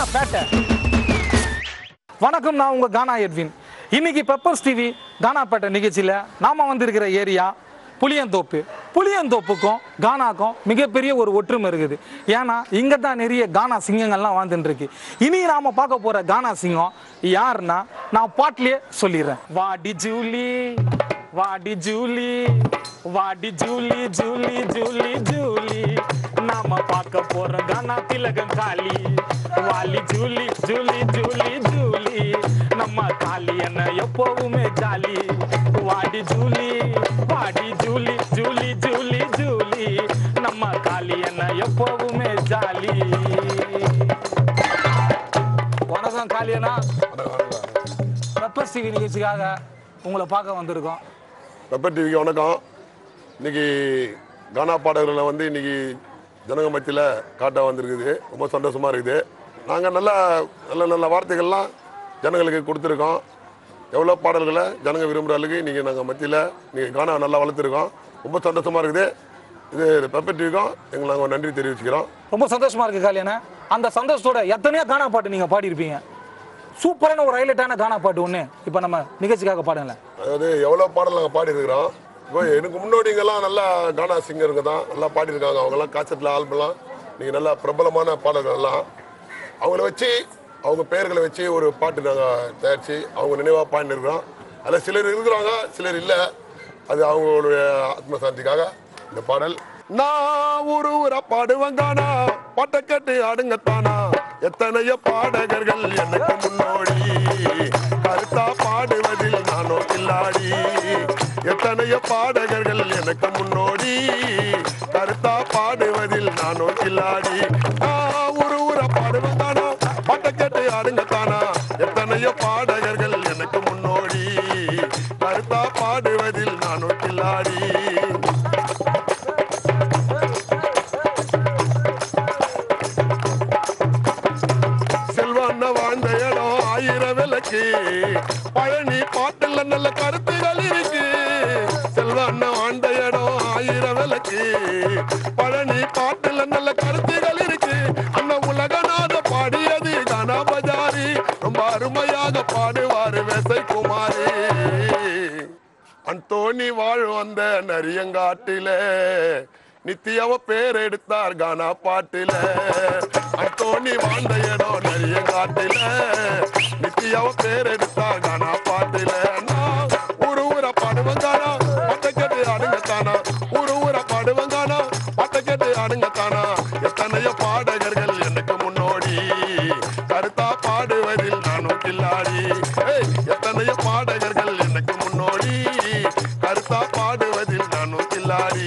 பேட்டை வணக்கம் நான் உங்க கானா எட்வின் இன்னைக்கு பெப்பர்ஸ் டிவி கானாப்பேட்டை நிகழ்ச்சியில் நாம வந்திருக்கிற ஏரியா புளியந்தோப்பு புளியந்தோப்புக்கும் கானாக்கும் மிகப்பெரிய ஒரு ஒற்றுமை இருக்குது ஏன்னா இங்கே தான் நிறைய கானா சிங்கங்கள்லாம் வாழ்ந்துட்டு இருக்கு இனி நாம பார்க்க போற கானா சிங்கம் யாருன்னா நான் பாட்டிலே சொல்லிடுறேன் வாடி ஜூலி வாடி ஜூலி வாடி ஜூலி ஜூலி ஜூலி ஜூலி நாம பார்க்க போற Gaana Thilagam Kali Vaali Julie Julie Julie Julie நம்ம காளி என்ன எப்பவுமே ஜாலி வாடி ஜூலி வாடி ஜூலி ஜூலி ஜூலி ஜூலி நம்ம காளி என்ன எப்பவுமே ஜாலி வணக்கம் காளியனா பெப்பர் டிவி நிகழ்ச்சிக்காக உங்களை பார்க்க வந்திருக்கோம் பெப்பர் டிவிக்கு வணக்கம் இன்னைக்கு கானா பாடல்களை வந்து இன்னைக்கு ஜனங்க மத்தியில் காட்ட வந்திருக்குது ரொம்ப சந்தோஷமா இருக்குது நாங்கள் நல்ல நல்ல நல்ல வார்த்தைகள்லாம் ஜனங்களுக்கு கொடுத்துருக்கோம் எவ்வளோ பாடல்களை ஜனங்க விரும்புகிற அளவுக்கு இன்றைக்கி நாங்கள் மத்தியில் நீங்கள் கானா நல்லா வளர்த்துருக்கோம் ரொம்ப சந்தோஷமா இருக்குது இது பெப்பர் டிவிக்கும் எங்களுக்கு நாங்கள் நன்றி தெரிவிச்சுக்கிறோம் ரொம்ப சந்தோஷமா இருக்கு காளியண்ணா அந்த சந்தோஷத்தோட எத்தனையோ கானா பாட்டு நீங்க பாடியிருப்பீங்க சூப்பரான ஒரு ஹைலைட்டான கானா பாட்டு ஒன்று இப்போ நம்ம நிகழ்ச்சிக்காக பாடுங்களேன் அதாவது எவ்வளோ பாடல் நாங்கள் பாடியிருக்கிறோம் இப்போ எனக்கு முன்னோடிங்கெல்லாம் நல்லா கானா சிங்கருங்க தான் நல்லா பாடியிருக்காங்க அவங்கெல்லாம் காசட்டில் ஆல்பம்லாம் நீங்கள் நல்லா பிரபலமான பாடல்கள் எல்லாம் அவங்கள வச்சு அவங்க பெயர்களை வச்சு ஒரு பாட்டு நாங்கள் தயாரித்து அவங்க நினைவாக பாடினிருக்கிறோம் அதில் சிலர் இருக்கிறாங்க சிலர் இல்லை அது அவங்களுடைய ஆத்மசாந்திக்காக இந்த பாடல் நான் ஒரு ஊரா பாடுவங்கானா பாட்டை கேட்டு ஆடுங்கத்தானா எத்தனையோ பாடகர்கள் எனக்கு முன்னோடி கருத்தா பாடுவதில் நானோ கில்லாடி எத்தனையோ பாடகர்கள் எனக்கு முன்னோடி கருத்தா பாடுவதில் நானோ கில்லாடி நான் ஒரு ஊரா பாடுவங்கானா பாட்டை கேட்டு ஆடுங்கத்தானா எத்தனையோ பாடகர்கள் எனக்கு முன்னோடி கருத்தா பாடுவதில் நானோ கில்லாடி செல்வான வாழ்ந்த இடம் ஆயிரம் விளக்கு பழனி பாட்டுல நல்ல கருத்துகள் இருக்கு செல்வான வாழ்ந்த இடம் ஆயிரம் விளக்கு பழனி பாட்டுல நல்ல கருத்துகள் இருக்கு அந்த உலகநாத பாடியது கனபஜாரி ரொம்ப அருமையாக பாடுவாரு வெசை குமாரி அந்தோணி வாழும் அந்த நரியங்காட்டில நித்தியவ பேர் எடுத்தார் கானா பாட்டில அந்தோணி வாழ்ந்த இடம் நரியங்காட்டில நித்தியவ பேர் எடுத்தார் கானா பாட்டில நான் ஒரு ஊர பாடுவங்கானா பட்டை கேட்டு அடுங்கத்தானா ஒரு ஊர பாடுவங்கானா பட்டை கேட்டு அடுங்கத்தானா எத்தனையோ பாடகர்கள் எனக்கு முன்னோடி கருத்தா பாடுவதில் நானும் கில்லாடி ஏய், எத்தனையோ பாடகர்கள் எனக்கு முன்னோடி கருத்தா பாடுவதில் நானும் கில்லாடி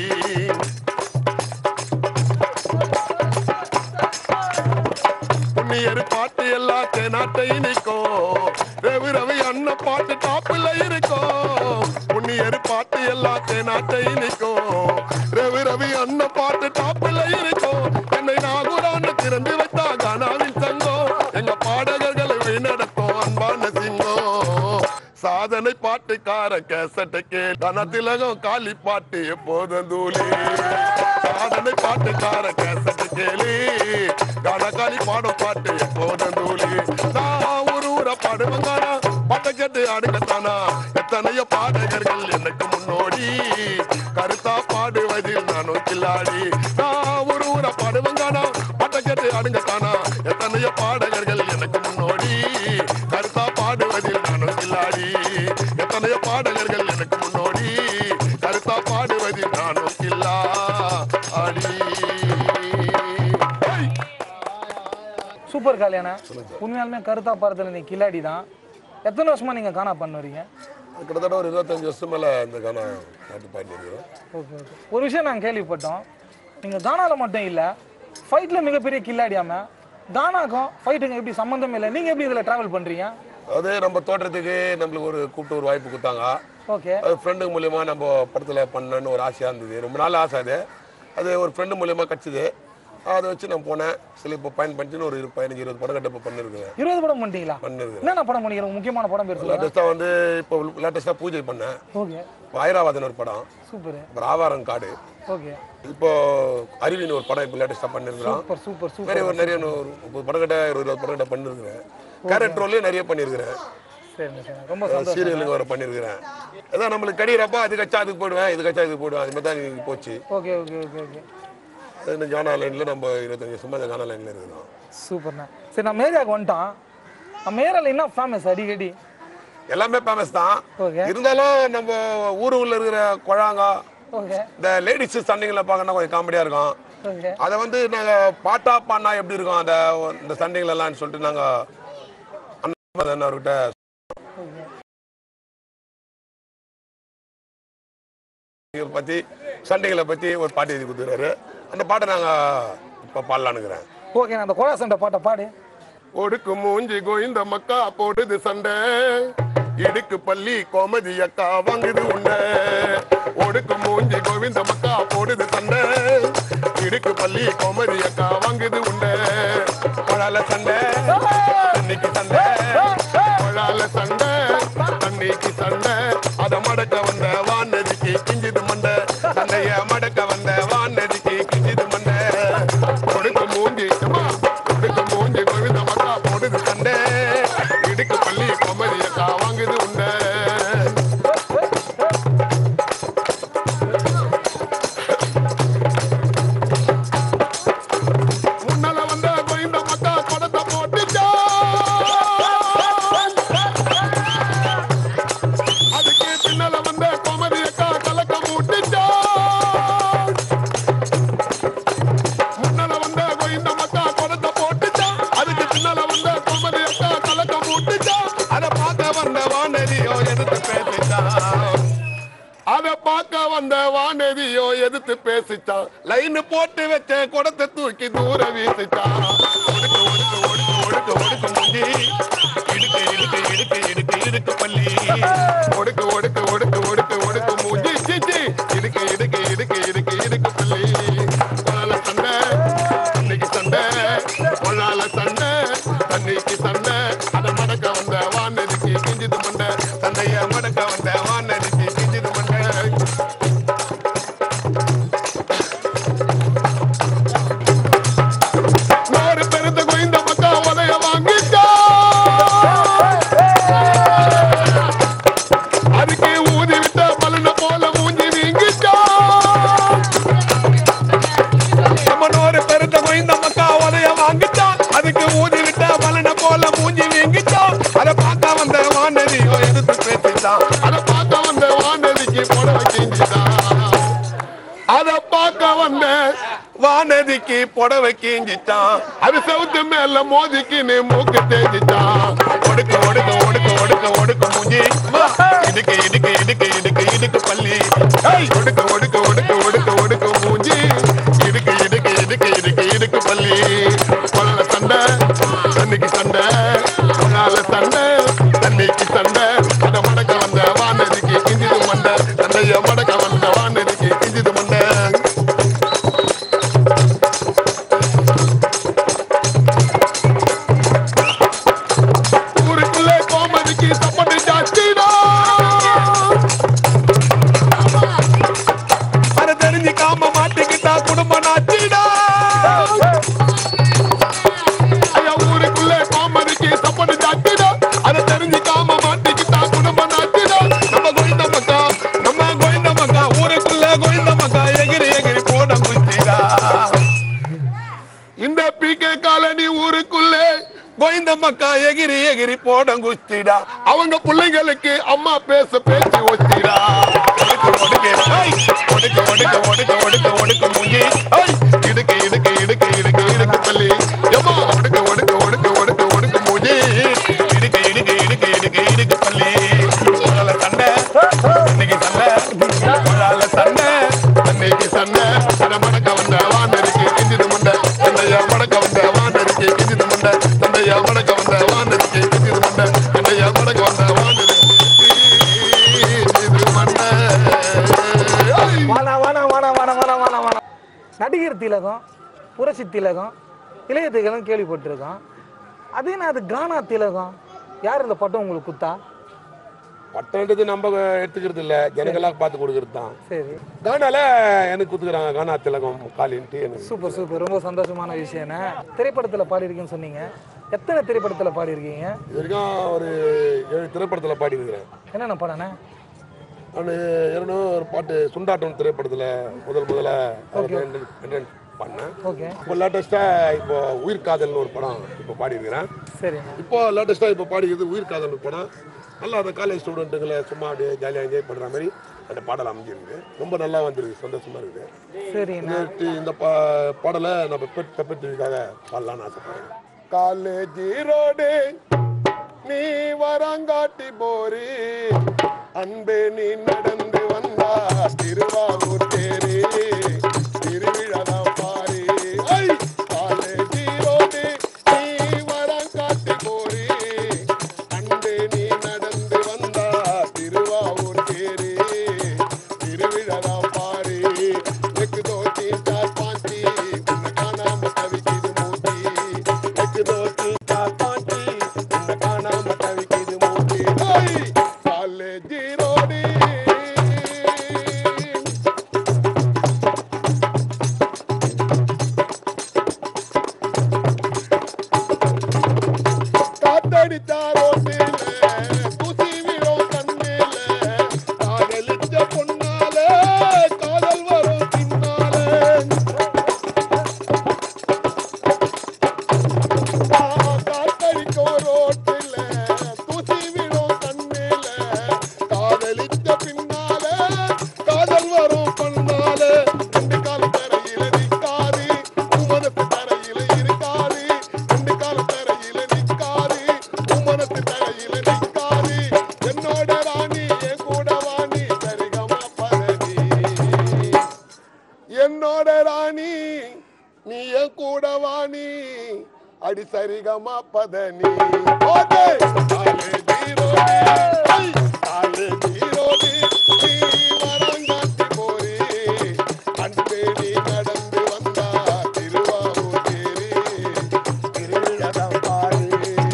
புண்ணியர் பாட்டு எல்லாம் தென்னாட்டை நிற்கும் ரவி ரவி அண்ணன் பாட்டு டாப்பில் இருக்கும் புண்ணியர் பாட்டு எல்லாம் தென்னாட்டை நிற்கும் ரவி ரவி அண்ணன் பாட்டு டாப்பில் இருக்கும் என்னை நாகூரான்னு திறந்து வைத்தா கானாவின் சங்கம் எங்க பாடகர்களை வழிநடத்தும் அன்பான சிங்கம் சாதனை பாட்டுக்கார கேசட்டுக்கு தனத்திலகம் காலி பாட்டு எப்போதும் தூளி சாதனை பாட்டுக்கார கேசட்டு கேளி கனகாலி பாடும் பாட்டு எப்போதும் தூளி நான் ஒரு ஊர பாடுவங்கானா பாட்டை கேட்டு அடுக்கத்தானா எத்தனையோ பாடகர்கள் எனக்கு முன்னோடி கருத்தா பாடுவதில் நானும் கில்லாடி நான் ஒரு ஊர பாடுவங்கானா பாட்டை கேட்டு அடுங்கத்தானா எத்தனையோ பாடகர்கள் எனக்கு முன்னோடி கருத்தா பாடுவதில் நானும் கில்லாடி எத்தனையோ பாடகர்கள் எனக்கு முன்னோடி கருத்தா பாடுவதில் நானும் கில்லாடி ஹை! சூப்பர் காளியண்ணா உண்மையாலுமே கருத்தா பாரத்தில் நீ கில்லாடி தான் எத்தனை வருஷமா நீங்க கானா பண்ணுறீங்க கிட்டத்தட்ட ஒரு இருபத்தஞ்சு வருஷம் மேல இந்த கானா பாட்டு பாடிருக்கிறோம் ஓகே ஓகே ஒரு விஷயம் நாங்கள் கேள்விப்பட்டோம் நீங்கள் கானால மட்டும் இல்லை ஃபைட்டில் மிகப்பெரிய கில்லாடியாம கானாக்கும் ஃபைட்டுக்கும் எப்படி சம்மந்தம் இல்லை நீங்கள் எப்படி இதில் ட்ராவல் பண்ணுறீங்க அது நம்ம தோற்றத்துக்கு நம்மளுக்கு ஒரு கூப்பிட்டு ஒரு வாய்ப்பு கொடுத்தாங்க ஓகே அது ஃப்ரெண்டு மூலியமா நம்ம படத்தில் பண்ணணும்னு ஒரு ஆசையாக இருந்தது ரொம்ப நாள் ஆசை அது அது ஒரு ஃப்ரெண்டு மூலியமா கிடச்சிது அதை வச்சு நான் போனேன் சில இப்போ பயன் பண்ணிட்டு ஒரு இரு- பதினஞ்சு இருபது படம் கட்ட இப்போ பண்ணிருக்கேன் இருபது படம் பண்ணிட்டீங்களா பண்ணிருக்கேன் என்னென்ன படம் பண்ணிக்கிறோம் முக்கியமான படம் பேர் சொல்லுங்க லேட்டஸ்ட்டாக வந்து இப்போ லேட்டஸ்ட்டாக பூஜை பண்ணேன் ஓகே இப்போ ஐராவதன் ஒரு படம் சூப்பர் அப்புறம் ஆவாரம் காடு ஓகே இப்போ அருவின்னு ஒரு படம் இப்போ லேட்டஸ்டாக பண்ணியிருக்கிறோம் சூப்பர் சூப்பர் சூப்பர் நிறைய ஒரு நிறைய ஒரு முப்பது படம் கிட்ட இருபது இருபது படம் கிட்ட பண்ணியிருக்கிறேன் கேரட் ரோல்லையும் நிறைய பண்ணியிருக்கிறேன் சரிண்ணே சரிண்ணே ரொம்ப சந்தோஷம் சீரியலுக்கு வர பண்ணியிருக்கிறேன் அதான் நம்மளுக்கு கடிக்கிறப்ப அது கச்சா அதுக்கு போடுவேன் இது கச்சா இதுக்கு போடுவேன் அது மாதிரி தான் இன்னைக்கு போச்சு ஓகே ஓகே ஓகே ஓகே அது இந்த ஜானா லைனில் நம்ம இருபத்தஞ்சு வருஷமா இந்த ஜானா லைனில் இருக்கிறோம் சூப்பர்ண்ணே சரி நம்ம ஏரியாவுக்கு வந்துட்டோம் நம்ம ஏரியாவில் என்ன ஃபேமஸ் அடிக்கடி எல்லாமே ஃபேமஸ் தான் ஓகே இருந்தாலும் நம்ம ஊர் உள்ள இருக்கிற குழாங்க ஓகே இந்த லேடிஸ் சண்டைங்களை பார்க்கணும் கொஞ்சம் காமெடியாக இருக்கும் ஓகே அதை வந்து நாங்கள் பாட்டா பாடினா எப்படி இருக்கும் அந்த இந்த சண்டைகள் எல்லாம் சொல்லிட்டு நாங்கள் அண்ணன் அவர்கிட்ட ஓகே இதை பற்றி சண்டைகளை பற்றி ஒரு பாட்டு எழுதி கொடுத்துருக்காரு அந்த பாட்டை நாங்கள் இப்போ பாடலான்னுக்கிறேன் ஓகே நான் அந்த கோலா சண்டை பாட்டை பாடு ஒடுக்கு மூஞ்சி கோயிந்த மக்கா போடுது சண்டை இடுக்கு பள்ளி கோமதி அக்கா வாங்குது உண்டை ஒடுக்கு மூஞ்சி கோவிந்த மக்கா போடுது சண்டை இடுக்கு பள்ளி கோமதி அக்கா வாங்குது உண்டை கொழால சண்டை தண்ணிக்கு சண்டை கொழால சண்டை தண்ணிக்கு சண்டை அத மடக்க வந்த வானதிக்கு கிஞ்சிது மண்டை சண்டைய மடக்க வந்த வானதிக்கு கிஞ்சிது மண்டை ஒடுக்கு மூஞ்சி அம்மா, ஒடுக்கு மூஞ்சி கோவிந்த மக்கா போடுது சண்டை இடுக்கு பள்ளி கோமதி அக்கா வாங்குது உண்டை முன்னால வந்த கோவிந்த மக்கா படத்தை போட்டுச்சா அதுக்கு பின்னால வந்த கோமதி அக்கா கலக்க மூட்டுச்சா முன்னால வந்த கோவிந்த மக்கா படத்தை போட்டுச்சா அதுக்கு பின்னால வந்த கோமதி அக்கா கலக்க மூட்டுச்சா அத பார்க்க வந்த வானதியோ எடுத்து பேசிச்சா அத பார்க்க வந்த வானதியோ எதிர்த்து பேசிச்சான் லைன் போட்டு வச்ச குடத்தை தூக்கி தூர வீசிச்சான் ஒடுக்கு ஒடுக்கு ஒடுக்கு ஒடுக்கு ஒடுக்கு முந்தி இடுக்கு இடுக்கு இடுக்கு இடுக்கு இடுக்கு பள்ளி ஒடுக்கு ஒடுக்கு ஒடுக்கு ஒடுக்கு ஒடுக்கு மூஞ்சி சீச்சி இடுக்கு இடுக்கு இடுக்கு இடுக்கு இடுக்கு பள்ளி கொலால சண்டை தண்ணிக்கு சண்டை கொலால சண்டை தண்ணிக்கு சண்டை அத மடக்க வந்த வானதிக்கு கிஞ்சிது மண்டை சண்டைய மடக்க வந்த வானதிக்கு கிஞ்சிது மண்டை நோறு பெருந்த குயிந்த மக்கா உதய வாங்கிச்சா அதுக்கு ஊதி விட்ட பலன போல மூஞ்சி வீங்கிச்சா நம்ம நோறு பெருந்த குயிந்த மக்கா உதய வாங்கிச்சா அதுக்கு ஊதி விட்ட பலன போல மூஞ்சி வீங்கிச்சா அத பார்க்க வந்த வானதியோ எதிர்த்து பேசிட்டான் அத பார்க்க வந்த வானதிக்கு புடவை கிஞ்சிட்டான் அத பார்க்க வந்த வானதிக்கு புடவை கீஞ்சிட்டான் அது செவுத்து மேல மோதிக்கு நீ மூக்கு தேஞ்சிட்டான் ஒடுக்கு ஒடுக்கு ஒடுக்கு ஒடுக்கு ஒடுக்கு மூஞ்சி இடுக்கு இடுக்கு இடுக்கு இடுக்கு இடுக்கு பள்ளி ஏய், ஒடுக்கு ஒடுக்கு ஒடுக்கு ஒடுக்கு ஒடுக்கு மூஞ்சி இடுக்கு இடுக்கு இடுக்கு இடுக்கு இடுக்கு பள்ளி கொள்ள சண்டை தண்ணிக்கு சண்டை கொள்ளால சண்டை தண்ணிக்கு சண்டை அத மடக்க வந்த வானதிக்கு கிஞ்சிது மண்டை சண்டைய மடக்க வந்த வானதிக்கு கிஞ்சிது மண்டை ஊருக்குள்ளே கோமதிக்கு சப்பட்டு ஜாஸ்திடா அத தெரிஞ்சுக்காம மாட்டிக்கிட்டா குடும்பம் நாச்சிடா ஐயா ஊருக்குள்ளே கோமதிக்கு சப்பட்டு ஜாஸ்திடா அத தெரிஞ்சுக்காம மாட்டிக்கிட்டா குடும்பம் நாச்சிடா நம்ம கோயிந்த மக்கா நம்ம கோயிந்த மக்கா ஊருக்குள்ள கோயிந்த மக்கா எகிரி எகிரி போட குச்சிடா இந்த பிகே காலனி ஊருக்குள்ளே கோவிந்த மக்கா எகிரி எகிரி போடங்குச்சிடா அவங்க பிள்ளைங்களுக்கு அம்மா பேச பேச்சு ஒத்திடா ஒடுக்கு ஒடுக்கு ஏய், ஒடுக்கு ஒடுக்கு ஒடுக்கு ஒடுக்கு ஒடுக்கு மூஞ்சி ஏய், இடுக்கு இடுக்கு இடுக்கு இடுக்கு இடுக்கு பள்ளி எம்மா ஒடுக்கு ஒடுக்கு ஒடுக்கு ஒடுக்கு ஒடுக்கு மூஞ்சி இடுக்கு இடுக்கு இடுக்கு இடுக்கு இடுக்கு பள்ளி உடல சண்டை இன்னைக்கு சண்டை உடல சண்டை அன்னைக்கு சண்டை அட மடக்க வந்த வானருக்கு கிஞ்சிது முண்டை சண்டையா மடக்க வந்த வானருக்கு கிஞ்சிது முண்டை சண்டையா மடக்க வந்த வானருக்கு கிஞ்சிது முண்டை சண்டையா மடக்க வந்த வானருக்கு கிஞ்சிது மண்டை ஐய்! வானா வானா வானா வானா வானா வானா வானா நடிகர் திலகம் புரட்சி திலகம் இளைய திலகம் கேள்விப்பட்டிருக்கோம் அதே நான் அது கானா திலகம் யார் இந்த பட்டம் உங்களுக்கு குத்தா பட்டம்ன்றது நம்ம எடுத்துக்கிறது இல்ல ஜனங்களாக பார்த்து கொடுக்கறது தான் சரி கானால எனக்கு குத்துக்கிறாங்க கானா திலகம் காலின்ட்டு எனக்கு சூப்பர் சூப்பர் ரொம்ப சந்தோஷமான விஷயம்ண்ணே திரைப்படத்தில் பாடியிருக்கேன்னு சொன்னீங்க எத்தனை திரைப்படத்தில் பாடியிருக்கீங்க இது வரைக்கும் ஒரு ஏழு திரைப்படத்தில் பாடியிருக்கிறேன் என்னென்ன படம்ண்ணே நான் ஏற்கனவே ஒரு பாட்டு சுண்டாட்டம் திரைப்படத்தில் முதல் முதல்ல entrance பண்ணேன் ஓகே இப்போ லேட்டஸ்ட்டாக இப்போ உயிர் காதல்னு ஒரு படம் இப்போ பாடியிருக்கிறேன் சரிண்ணே இப்போ லேட்டஸ்ட்டாக இப்போ பாடிக்கிறது உயிர் காதல் படம் நல்லா அந்த காலேஜ் ஸ்டூடெண்ட்டுங்களை சும்மா அப்படியே ஜாலியாக என்ஜாய் பண்ணுற மாதிரி அந்த பாடல் அமைஞ்சிருக்கு ரொம்ப நல்லா வந்திருக்கு சந்தோஷமா இருக்குது சரிண்ணே நேற்று இந்த பா பாடலை நம்ம பெட் பெப்பர் டிவிக்காக பாடலாம்னு ஆசைப்படுறேன் காலேஜ் ரோடு நீ வரங்காட்டி போரி அன்பே நீ நடந்து வந்தா திருவாரூர் தேரி திருவிழாதான் பாரி ஐ! காலேஜ் ரோடு நீ வரங்காட்டி போரி அன்பே நீ நடந்து வந்தா திருவாவூர் தேரி திருவிழாதான் பாரி நெக்கு தோச்சி சார் பாஞ்சி உன்னை காணாம தவிக்குது மூச்சி நெக்கு தோச்சி சார் பாஞ்சி உன்னை காணாம தவிக்குது மூச்சி காலேஜ் ரோடு காத்தடித்தாரோ மேல தூசி விழும் கண்மேல காதலிச்ச பொன்னால காதல் வரும் பின்னால காத்தடிக்கோ ரோட்டில தூசி விழும் கண்மேல காதலிச்ச பின்னால காதல் வரும் பண்ணால ரெண்டு கால தரையில நிக்காது உமனத்து தரையில இருக்காது ரெண்டு கால தரையில நிக்காது உமனத்து தரையில நிக்காது என்னோட ராணி என் கூட வாணி சரிகமா பரணி என்னோட ராணி நீ என் கூட வாணி அடி சரிகமா பதனி ஓகே காலே ஜீரோடி ஐ, காலே ஜீரோடி நீ வரங்காட்டி போரி அன்பே நீ நடந்து வந்தா திருவாரூர் தேரி திருவிழாதான் பாரு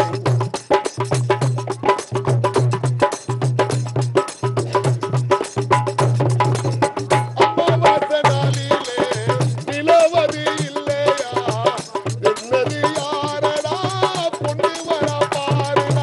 அமாவாசை நாளிலே நிலவதி இல்லையா என்னது யாரடா பொண்ணு வர பாருடா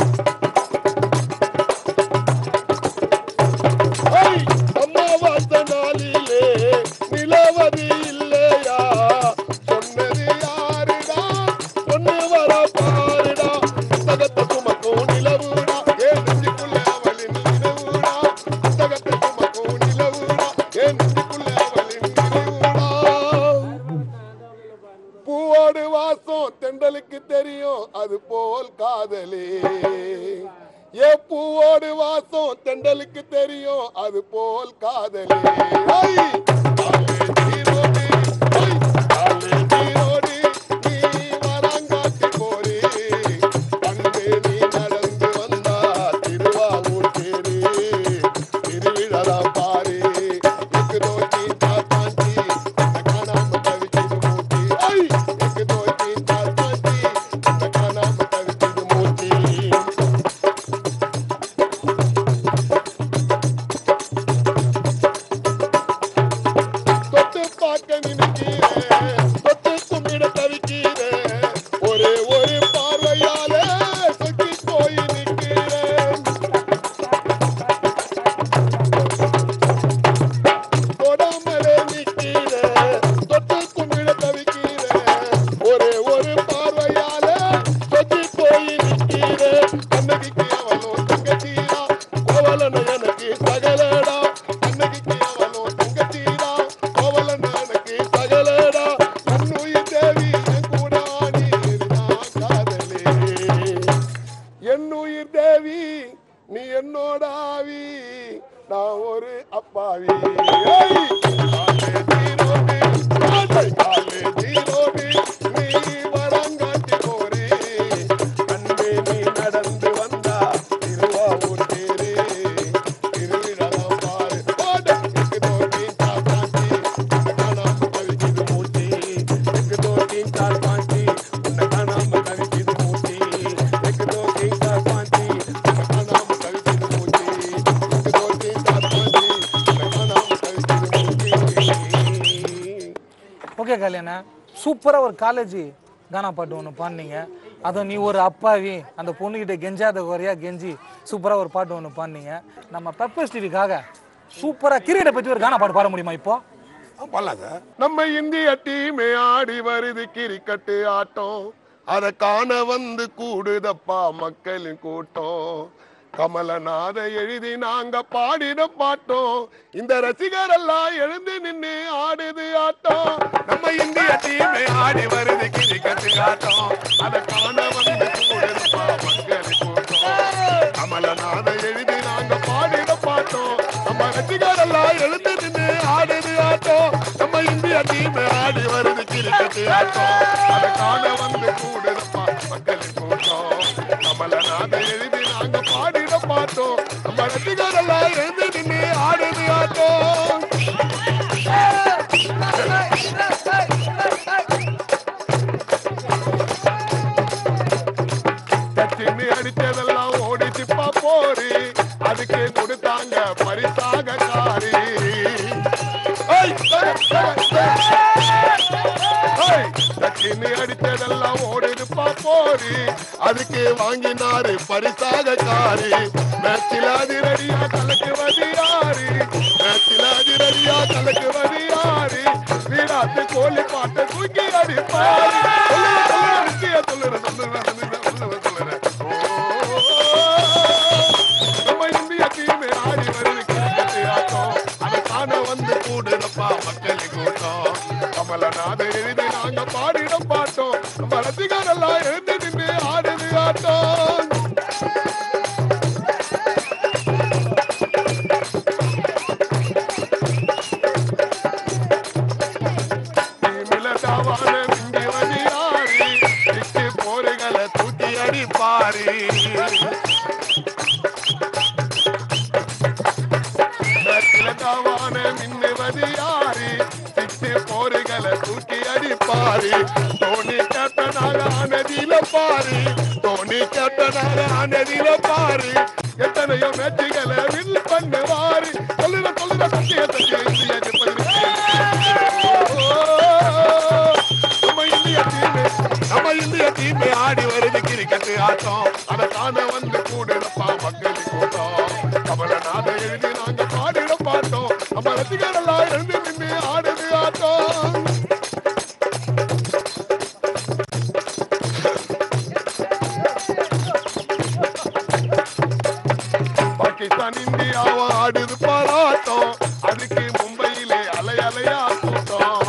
ஐ! அமாவாசை நாளிலே நிலவதி இல்லையா சொன்னது யாருடா பொண்ணு வர பாருடா புத்தகத்தை சுமக்கும் நிலவுடா ஏன் நெஞ்சுக்குள்ள அவளின் நிலவுடா புத்தகத்தை சுமக்கும் நிலவுடா ஏன் நெஞ்சுக்குள்ள அவளின் நிலவுடா பூவோடு வாசம் தெண்டலுக்கு தெரியும் அது போல் காதலே ஏ பூவோடு வாசம் தெண்டலுக்கு தெரியும் அது போல் காதலே ஐ! காலே ஜீரோடி, ஐ! காலே ஜீரோடி, நீ வரங்காட்டி போரி. அன்பே நீ நடந்து வந்தா திருவாவூர் தேரி. திருவிழாதான் பாரு. எக்கு நோக்கி தாத்தாஞ்சி, உன்னை காணாம தவிக்குது மூச்சி. ஐ! எக்கு நோக்கி தாத்தாஞ்சி, உன்னை காணாம தவிக்குது மூச்சி. ஓகே கல்யாணா சூப்பராக ஒரு காலேஜ் கானா பாட்டு ஒன்று பாடினீங்க அதுவும் நீ ஒரு அப்பாவி அந்த பொண்ணுகிட்ட கெஞ்சாத குறையா கெஞ்சி சூப்பராக ஒரு பாட்டு ஒன்று பாடினீங்க நம்ம பெப்பர்ஸ் டிவிக்காக சூப்பராக கிரிக்கெட்டை பற்றி ஒரு கானா பாட்டு பாட முடியுமா இப்போ ஆ, பாடலாம் சார் நம்ம இந்திய டீமே ஆடி வருது கிரிக்கெட்டு ஆட்டம் அத காண வந்து கூடுதப்பா மக்களின் கூட்டம் கமலநாத எழுதி நாங்க பாடிட பாட்டோம் இந்த ரசிகர் எல்லாம் எழுந்து நின்னு ஆடுது ஆட்டம் நம்ம இந்திய டீமே ஆடி வருது கிரிக்கெட்டு ஆட்டம் அத காண வந்து கூடுதப்பா மக்களின் கூட்டம் கமலநாத எழுதி நாங்க பாடிட பாட்டோம் நம்ம ரசிகர் எல்லாம் எழுந்து நின்னு ஆடுது ஆட்டம் நம்ம இந்திய டீம் ஆடி வருது கிரிக்கெட் ஆட்டம் அதை காண வந்து கூடுதப்பா மக்களின் கூட்டம் கமலநாத எழுதி நாங்க பாடிட பார்த்தோம் நம்ம ரசிகர் எல்லாம் எழுந்து நின்னு ஆடுது ஆட்டம் சச்சின் அடிச்சதெல்லாம் ஓடிச்சுப்பா போரி அதுக்கு கொடுத்தாங்க பரிசாக காரி ஐய், ஐய், ஐய், ஐய். சச்சின் அடிச்சதெல்லாம் ஓடிடுப்பா போரி அதுக்கு வாங்கினாரு பரிசாக காரி மேட்சில் அதிரடியா கலக்குவது யாரு மேட்சில் அதிரடியா கலக்குவது யாரு வீராத்து கோழி பாட்டை தூக்கி அடிப்பாரு சொல்லுற சொல்லுற சொல்லுற சொல்லுற சொல்லுற நம்ம இந்திய டீமே ஆடி வருது கிரிக்கெட் ஆட்டம் அதை காண வந்து கூடுதப்பா மக்கள் கூட்டம் கமலநாத எழுதி நாங்க பாடிட பாட்டோம் நம்ம ரசிகர் எல்லாம் எழுந்து நின்று ஆடுது ஆட்டம் டீமில தாவான மிஞ்சி வழியாரி திக்கு போருகளை தூக்கி அடிப்பாரி தாவான மின்னுவது யாரு திக்கு போருகளை தூக்கி அடிப்பாரு தோனி கேப்டனாக ஆனதில பாரு தோனி கேப்டனாக ஆனதில பாரு எத்தனையோ மேட்சுகளை வில் பண்ணுவாரு சொல்லுற சொல்லுற சத்திய சத்திய இந்திய நம்ம இந்திய டீம் நம்ம இந்திய டீம் ஆடி வருது கிரிக்கெட் ஆட்டம் அதை காண வந்து கூடுதப்பா மக்கள் கூட்டம் கமலநாத எழுதி நாங்க பாடிட பாட்டோம் நம்ம ரசிகர் எல்லாம் எழுந்து நின்று ஆடுது ஆட்டம் பாகிஸ்தான் இந்தியாவை ஆடுது பாராட்டம் அதுக்கு மும்பையிலே அலை அலையா கூட்டம்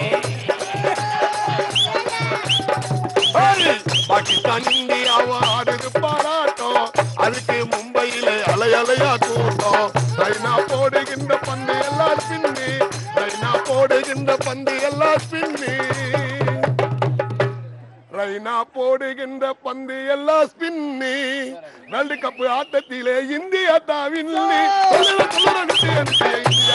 ஏய், பாகிஸ்தான் இந்தியாவை ஆடுது பாராட்டம் அதுக்கு மும்பையிலே அலை அலையா கூட்டம் சைனா போடுகின்ற பந்து எல்லாம் பின்னி சைனா போடுகின்ற பந்து எல்லாம் பின்னி ரைனா போடுகின்ற பந்து எல்லாம் ஸ்பின்னி வேர்ல்டு கப் ஆட்டத்திலே இந்தியா தான் வில்லி சொல்லுற சொல்லுற நிச்சய நிச்சய இந்தியா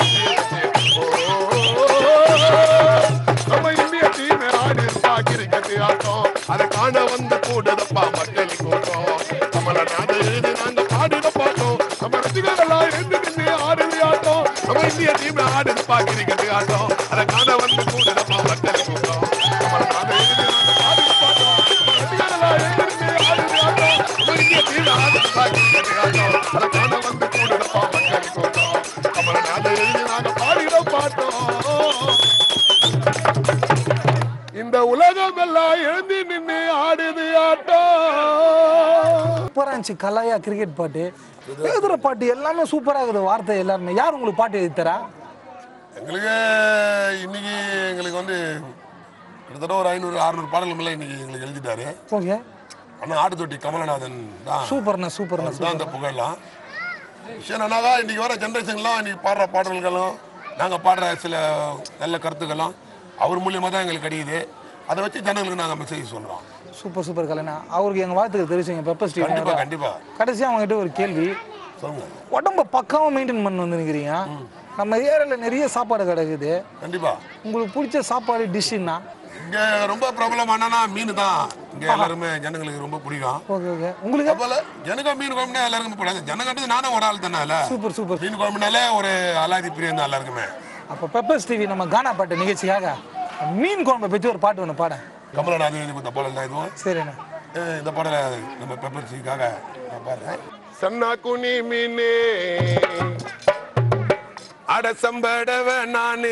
நம்ம இந்திய டீம் ஆடி இருப்பா கிரிக்கெட் ஆட்டம் அதை காண வந்து கூடுதப்பா மக்கள் கூட்டம் நம்மள நாடு எழுதி நாங்க பாடிட பாட்டோம் நம்ம ரசிகர் எல்லாம் எழுந்து நின்று ஆடுது ஆட்டம் நம்ம இந்திய டீம் ஆடி இருப்பா கிரிக்கெட் ஆட்டம் அதை காண வந்து கூடுதப்பா மக்கள் கூட்டம் நம்மள நாடு எழுதி நாங்க பாடிட பாட்டோம் நம்ம ரசிகர் எல்லாம் எழுந்து நின்று ஆடுது ஆட்டம் நம்ம இந்திய டீம் ஆடி இருப்பா கிரிக்கெட் ஆட்டம் அதை காண வந்து கூடுதப்பா மக்கள் கூட்டம் நம்மள நாடு எழுதி நாங்க பாடிட பாட்டோம் இந்த உலகம் எல்லாம் எழுந்து நின்று ஆடுது ஆட்டம் சூப்பராக இருந்துச்சு கலாயா கிரிக்கெட் பாட்டு எழுதுகிற பாட்டு எல்லாமே சூப்பராக இருக்குது வார்த்தை எல்லாருமே யார் உங்களுக்கு பாட்டு எழுதி தரா எங்களுக்கு இன்னைக்கு எங்களுக்கு வந்து கிட்டத்தட்ட ஒரு ஐநூறு அறுநூறு பாடல்கள் மேல இன்னைக்கு எங்களுக்கு எழுதிட்டாரு ஓகே ஆனால் ஆட்டுத்தொட்டி கமலநாதன் தான் சூப்பர்ண்ணா சூப்பர்ண்ணா தான் இந்த புகழலாம் விஷயம் என்னன்னா இன்னைக்கு வர ஜென்ரேஷன்லாம் இன்னைக்கு பாடுற பாடல்களும் நாங்கள் பாடுற சில நல்ல கருத்துக்களும் அவர் மூலியமாக தான் எங்களுக்கு கிடைக்குது அதை வச்சு ஜனங்களுக்கு நாங்கள் மெசேஜ் சொல்கிறோம் சூப்பர் சூப்பர் கல்யாணா அவருக்கு எங்கள் வாழ்த்துக்கு தெரிவிச்சுங்க பெப்பர் கண்டிப்பாக ஸ்டீவன் கண்டிப்பாக கடைசியாக அவங்ககிட்ட ஒரு கேள்வி சொல்லுங்க உடம்ப பக்காவாக மெயின்டைன் பண்ணி வந்துருக்கிறீங்க நம்ம ஏரியாவில் நிறைய சாப்பாடு கிடக்குது கண்டிப்பாக உங்களுக்கு பிடிச்ச சாப்பாடு டிஷ்ஷுன்னா இங்கே ரொம்ப பிரபலமானா மீன் தான் இங்கே எல்லாருமே ஜனங்களுக்கு ரொம்ப பிடிக்கும் ஓகே ஓகே உங்களுக்கு போல எனக்கும் மீன் குழம்புனா எல்லாருக்கும் பிடிக்கும் ஜனங்கன்றது நானும் ஒரு ஆள் தானே இல்ல சூப்பர் சூப்பர் மீன் குழம்புனாலே ஒரு அலாதி பிரியம் தான் எல்லாருக்குமே அப்போ பெப்பர்ஸ் டிவி நம்ம கானா பாட்டு நிகழ்ச்சிக்காக மீன் குழம்பை பற்றி ஒரு பாட்டு ஒன்று பாட கமலநாதன் எழுதி கொடுத்த பாடல் தான் இதுவும் சரிண்ணா அஹ் இந்த பாடலை நம்ம பெப்பர் சிக்காக நான் பாடுறேன் சன்னா குனி மீனே அடசம்படவ நானே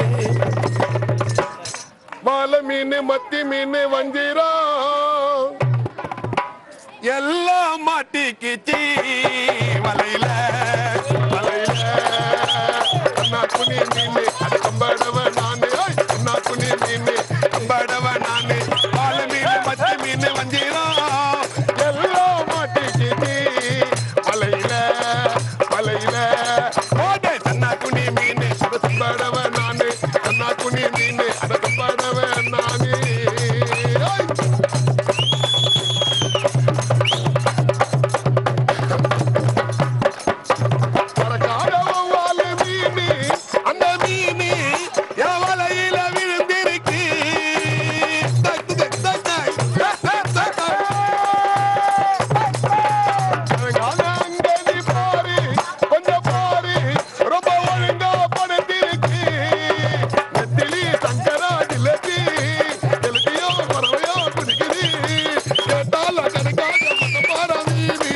வாழை மீன் மத்தி மீன் வஞ்சிரம் எல்லாம் மாட்டிக்கிச்சி வலையில வலையில அண்ணா குனி மீன் அடசம்படவ நானே ஓய், அண்ணா குனி மீன் அம்படவ நானே வாழை மீன் மத்தி மீன் வஞ்சிரம் எல்லாம் மாட்டிக்கிச்சி வலையில வலையில ஓடே தன்னா குனி மீன் அடசம்படவ நானே அண்ணா குனி மீன் அடசம்படவ நானே ஓய். பறக்காத வௌவாலு மீனு, அந்த மீனு என் வலையில விழுந்திருக்கு. டக் டக் டக் டக், டக் டக் டக் டக். பறக்காத அங்க நீ பாரு, கொஞ்சம் பாரு, ரொம்ப ஒழுங்கா படுத்திருக்கு. நெத்திலி சங்கரா ஜிலேபி, ஜிலேபியோ பறவையோ குடிக்குது. கேட்டாலும் கிடைக்காத மசப்பாற மீனு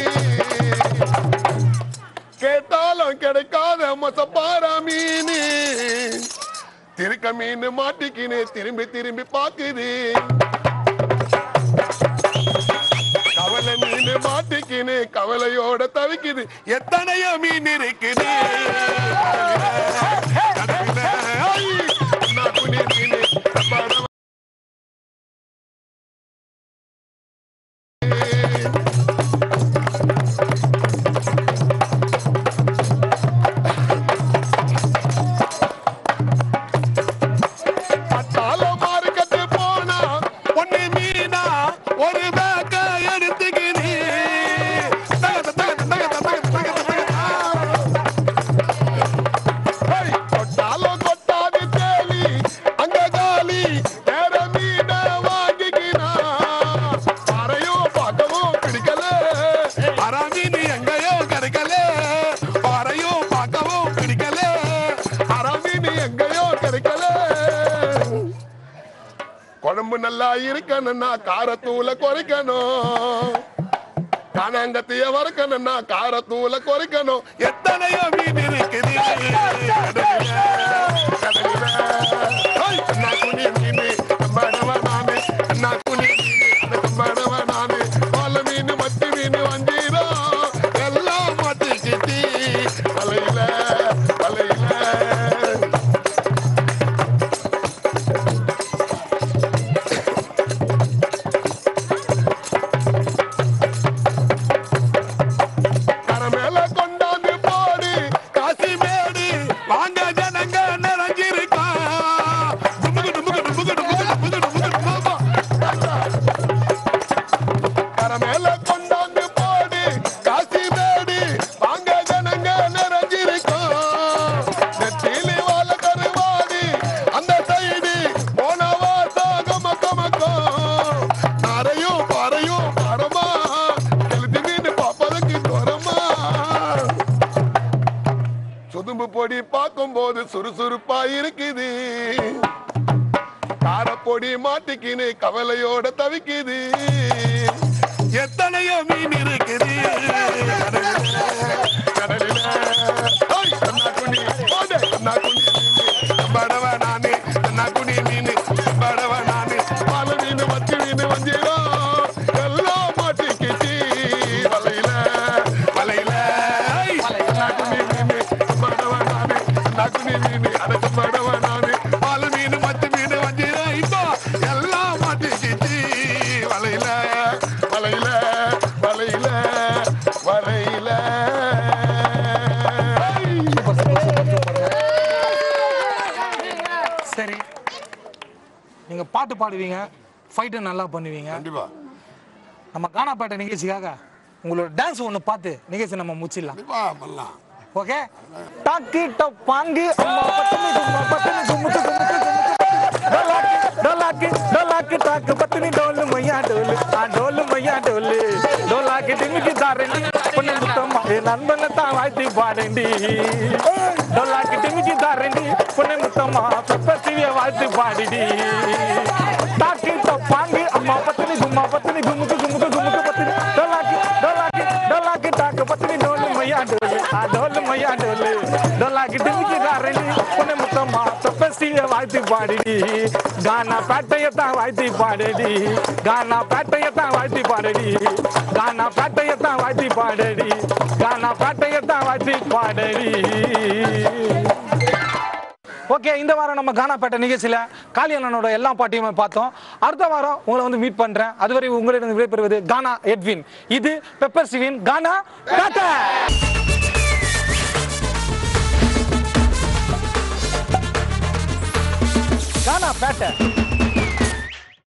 கேட்டாலும் கிடைக்காத மொசப்பாரா மீன் திருக்க மீன் மாட்டிக்கின்னு திரும்பி திரும்பி பாக்குது கவலை மீன் மாட்டிக்கின்னு கவலையோட தவிக்குது எத்தனையோ மீன் இருக்குது கடல்ல, ஐ, அண்ணா குனி மீன் அப்பாடா பட்டாள மார்க்கெட்டு போனா பொண்ணு மீனா ஒரு பேக்க எடுத்துக்கினி தகத, தகத, தகத, தகத, தகத, தகத. ஹேய், கொட்டாலும் கொட்டாது தேலி, அங்க காலி, வேற மீனை வாங்கிக்கினா. பாறையும் பார்க்கவும் பிடிக்கல, அரை மீன் எங்கேயோ கிடைக்கல. பாறையும் பார்க்கவும் பிடிக்கல, அரை மீன் எங்கேயோ கிடைக்கல குழம்பு நல்லா இருக்கணும்னா காரத்தூள குறைக்கணும் காணாங்கத்தைய வறுக்கணும்னா காரத்தூள குறைக்கணும் எத்தனையோ மீன் இருக்குது கடலில, கடலில. ஹோய், அண்ணா குனி மீனு, கம்படவ நானு, அண்ணா குனி மீனு, அந்த கம்படவ நானு. வாழை மீனு, மத்தி மீனு, வஞ்சீரம், எல்லாம் மாட்டிக்கிச்சு வலையில, வலையில. கரை மேல கொண்டாந்து போடு காசி மேடு வாங்க ஜனங்க நிறைஞ்சிருக்கா டுமுகு டுமுகு டுமுகு டுமுகு டுமுகு டுமுகு டுமுகு. கரை மேல கொண்டாந்து போடு காசி மேடு வாங்க ஜனங்க நிறைஞ்சிருக்கா நெத்திலி வாழ கருவாடி அந்த சைடு போனவா தாகம கமக்கம் நாரையும் பாறையும் பாரமா எழுதி மீன் பாப்பதற்கு தோரமா சுதும்பு பொடி பார்க்கும்போது சுறுசுறுப்பா இருக்குது காரப்பொடி மாட்டிக்கின்னு கவலையோட தவிக்குது எத்தனையோ மீன் இருக்குது கடலில, கடலில. ஓய், கண்ணாக்குனி, போடு, கண்ணாக்குனி மீனு, கம்படவ நானு, கண்ணாக்குனி மீனு, கம்படவ நானு, பாலை மீனு, மத்தி மீனு, வஞ்சீரம், எல்லாம் மாட்டிக்கிச்சு வலையில, வலையில. ஐ, கண்ணாக்குனி மீனு, கம்படவ நானு, கண்ணாக்குனி மீனு, அட கம்படவ நானு, பாலை மீனு, மத்தி மீனு, வஞ்சீரம், இப்போ எல்லாம் மாட்டிக்கிச்சு வலையில, வலையில, வலையில, வலையில. சரி நீங்கள் பாட்டு பாடுவீங்க ஃபைட்டு நல்லா பண்ணுவீங்க கண்டிப்பா நம்ம கானாப்பேட்டை நிகழ்ச்சிக்காக உங்களோட டான்ஸ் ஒன்று பார்த்து நிகழ்ச்சி நம்ம முச்சிடலாம் கண்டிப்பா பண்ணலாம் ஓகே டாக்கி டப்பாங்கு அம்மா பத்தனி கும்மா பத்தனி கும்முக்கு கும்முக்கு கும்முக்கு டோலாக்கி டோலாக்கி டோலாக்கி டாக்கு பத்தனி டோலு மையா டோலு ஆ டோலு மையா டோலு டோலாக்கி டிமிக்கி தாரண்டி பொண்ணு முத்தம்மா என் நண்பனை தான் வாழ்த்தி பாடண்டி டோலாக்கி டிமிக்கி தாரண்டி பொண்ணு முத்தம்மா பெப்பர் டிவிய வாழ்த்து பாடிடி டாக்கு தப்பாங்கு அம்மா பத்தினி கும்மா பத்தினி குமுக்கு குமுக்கு குமுக்கு பத்தினி டோலாக்கு டோலாக்கு டோலாக்கு டாக்கு பத்தினி டோலு மையா டோலு ஆ டோலு மையா டோலு டோலாக்கு டிமிக்கி காரணி பொண்ணு முத்தம்மா பெப்பர் டிவிய வாழ்த்து பாடிடி கானா பேட்டையத்தான் வாழ்த்தி பாடடி கானா பேட்டையத்தான் வாழ்த்தி பாடடி கானா பேட்டையத்தான் வாழ்த்தி பாடடி கானா பேட்டையத்தான் வாழ்த்தி பாடடி ஓகே இந்த வாரம் நம்ம கானாப்பேட்டை நிகழ்ச்சியில் காளியண்ணனோட எல்லா பாட்டையுமே பார்த்தோம் அடுத்த வாரம் உங்களை வந்து மீட் பண்றேன் அதுவரை உங்களிடம் விடைபெறுவது கானா எட்வின் இது பெப்பர் சிவின் கானா பேட்டை கானா பேட்டை